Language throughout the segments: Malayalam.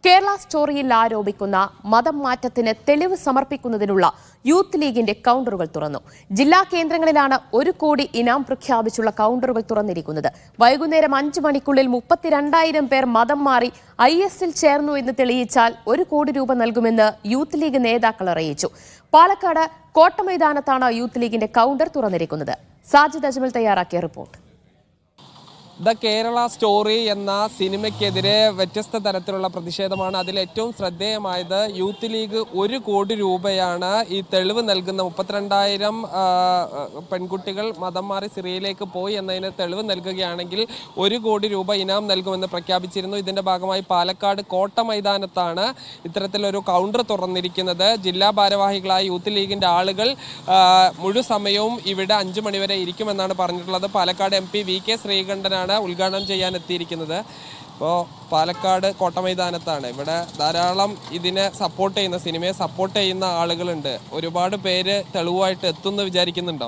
കേരള സ്റ്റോറിയിൽ ആരോപിക്കുന്ന മതം മാറ്റത്തിന് തെളിവ് സമർപ്പിക്കുന്നതിനുള്ള യൂത്ത് ലീഗിന്റെ കൗണ്ടറുകൾ തുറന്നു ജില്ലാ കേന്ദ്രങ്ങളിലാണ് ഒരു കോടി ഇനാം പ്രഖ്യാപിച്ചുള്ള കൗണ്ടറുകൾ തുറന്നിരിക്കുന്നത് വൈകുന്നേരം അഞ്ചു മണിക്കുള്ളിൽ മുപ്പത്തിരണ്ടായിരം പേർ മതം മാറി ഐ എസിൽ ചേർന്നു എന്ന് തെളിയിച്ചാൽ ഒരു കോടി രൂപ നൽകുമെന്ന് യൂത്ത് ലീഗ് നേതാക്കൾ അറിയിച്ചു പാലക്കാട് കോട്ടമൈതാനത്താണ് യൂത്ത് ലീഗിന്റെ കൗണ്ടർ തുറന്നിരിക്കുന്നത് സാജിദ് അജ്മൽ തയ്യാറാക്കിയ റിപ്പോർട്ട് ദ കേരള സ്റ്റോറി എന്ന സിനിമയ്ക്കെതിരെ വ്യത്യസ്ത തരത്തിലുള്ള പ്രതിഷേധമാണ് അതിൽ ഏറ്റവും ശ്രദ്ധേയമായത് യൂത്ത് ലീഗ് ഒരു കോടി രൂപയാണ് ഈ തെളിവ് നൽകുന്ന മുപ്പത്തിരണ്ടായിരം ആ, പെൺകുട്ടികൾ മതം മാറി സിറിയയിലേക്ക് പോയി എന്നതിന് തെളിവ് നൽകുകയാണെങ്കിൽ ഒരു കോടി രൂപ ഇനാം നൽകുമെന്ന് പ്രഖ്യാപിച്ചിരുന്നു ഇതിന്റെ ഭാഗമായി പാലക്കാട് കോട്ട മൈതാനത്താണ് ഇത്തരത്തിലൊരു കൗണ്ടർ തുറന്നിരിക്കുന്നത് ജില്ലാ ഭാരവാഹികളായ യൂത്ത് ലീഗിന്റെ ആളുകൾ ആ, മുഴു സമയവും ഇവിടെ അഞ്ചു മണിവരെ ഇരിക്കുമെന്നാണ് പറഞ്ഞിട്ടുള്ളത് Palakkad M P V K ശ്രീകണ്ഠനാണ് ഉദ്ഘാടനം ചെയ്യാൻ എത്തിയിരിക്കുന്നത് ഇപ്പോൾ പാലക്കാട് കോട്ടമൈതാനത്താണ് ഇവിടെ ധാരാളം ഇതിനെ സപ്പോർട്ട് ചെയ്യുന്ന സിനിമയെ സപ്പോർട്ട് ചെയ്യുന്ന ആളുകളുണ്ട് ഒരുപാട് പേര് തെളിവായിട്ട് എത്തുമെന്ന് വിചാരിക്കുന്നുണ്ടോ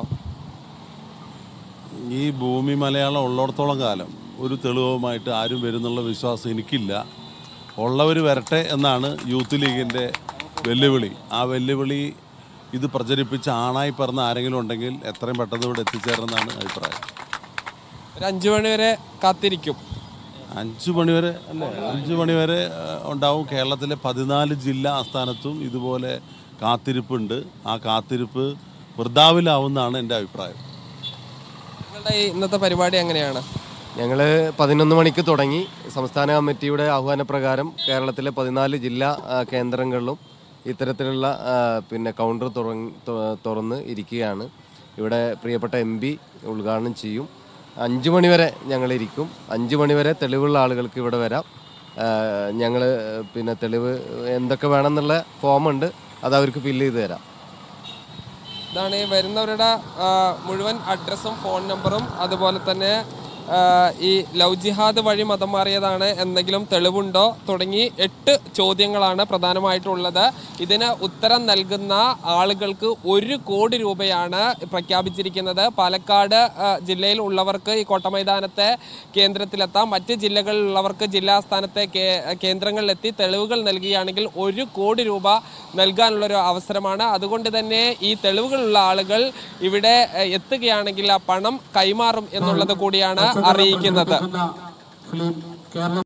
ഈ ഭൂമി മലയാളം ഉള്ളിടത്തോളം കാലം ഒരു തെളിവുമായിട്ട് ആരും വരുന്നുള്ള വിശ്വാസം എനിക്കില്ല ഉള്ളവർ വരട്ടെ എന്നാണ് യൂത്ത് ലീഗിൻ്റെ വെല്ലുവിളി ആ വെല്ലുവിളി ഇത് പ്രചരിപ്പിച്ച് ആണായി പറഞ്ഞ ആരെങ്കിലും ഉണ്ടെങ്കിൽ എത്രയും പെട്ടെന്ന് ഇവിടെ എത്തിച്ചേരുന്നതാണ് അഭിപ്രായം ഒരു അഞ്ചു മണി വരെ കാത്തിരിക്കും അഞ്ച് മണിവരെ അല്ലേ അഞ്ച് മണിവരെ ആ, ഉണ്ടാവും കേരളത്തിലെ പതിനാല് ജില്ലാ ആസ്ഥാനത്തും ഇതുപോലെ കാത്തിരിപ്പുണ്ട് ആ കാത്തിരിപ്പ് വൃദ്ധാവിലാവുന്നതാണ് എൻ്റെ അഭിപ്രായം നിങ്ങളുടെ ഈ ഇന്നത്തെ പരിപാടി എങ്ങനെയാണ് ഞങ്ങൾ പതിനൊന്ന് മണിക്ക് തുടങ്ങി സംസ്ഥാന കമ്മിറ്റിയുടെ ആഹ്വാനപ്രകാരം കേരളത്തിലെ പതിനാല് ജില്ലാ ആ, കേന്ദ്രങ്ങളിലും ഇത്തരത്തിലുള്ള ആ, പിന്നെ കൗണ്ടർ തുറന്ന് തു- തുറന്ന് ഇരിക്കുകയാണ് ഇവിടെ പ്രിയപ്പെട്ട എം പി ഉദ്ഘാടനം ചെയ്യും അഞ്ച് മണിവരെ ഞങ്ങളിരിക്കും അഞ്ച് മണിവരെ തെളിവുള്ള ആളുകൾക്ക് ഇവിടെ വരാം ഞങ്ങൾ പിന്നെ തെളിവ് എന്തൊക്കെ വേണമെന്നുള്ള ഫോമുണ്ട് അത് അവർക്ക് ഫില്ല് ചെയ്ത് തരാം ഇതാണ് ഈ വരുന്നവരുടെ ആ, മുഴുവൻ അഡ്രസ്സും ഫോൺ നമ്പറും അതുപോലെ തന്നെ ആ, ഈ ലവ് ജിഹാദ് വഴി മതം മാറിയതാണ് എന്തെങ്കിലും തെളിവുണ്ടോ തുടങ്ങി എട്ട് ചോദ്യങ്ങളാണ് പ്രധാനമായിട്ടുള്ളത് ഇതിന് ഉത്തരം നൽകുന്ന ആളുകൾക്ക് ഒരു കോടി രൂപയാണ് പ്രഖ്യാപിച്ചിരിക്കുന്നത് പാലക്കാട് ആ, ജില്ലയിൽ ഉള്ളവർക്ക് ഈ കോട്ടമൈതാനത്തെ കേന്ദ്രത്തിലെത്താം മറ്റ് ജില്ലകളിലുള്ളവർക്ക് ജില്ലാസ്ഥാനത്തെ കേ- കേന്ദ്രങ്ങളിലെത്തി തെളിവുകൾ നൽകുകയാണെങ്കിൽ ഒരു കോടി രൂപ നൽകാനുള്ളൊരു അവസരമാണ് അതുകൊണ്ട് തന്നെ ഈ തെളിവുകളുള്ള ആളുകൾ ഇവിടെ എഹ്, എത്തുകയാണെങ്കിൽ ആ പണം കൈമാറും എന്നുള്ളത് കൂടിയാണ് അറിയിക്കുന്നത് ഫിലിം കേരള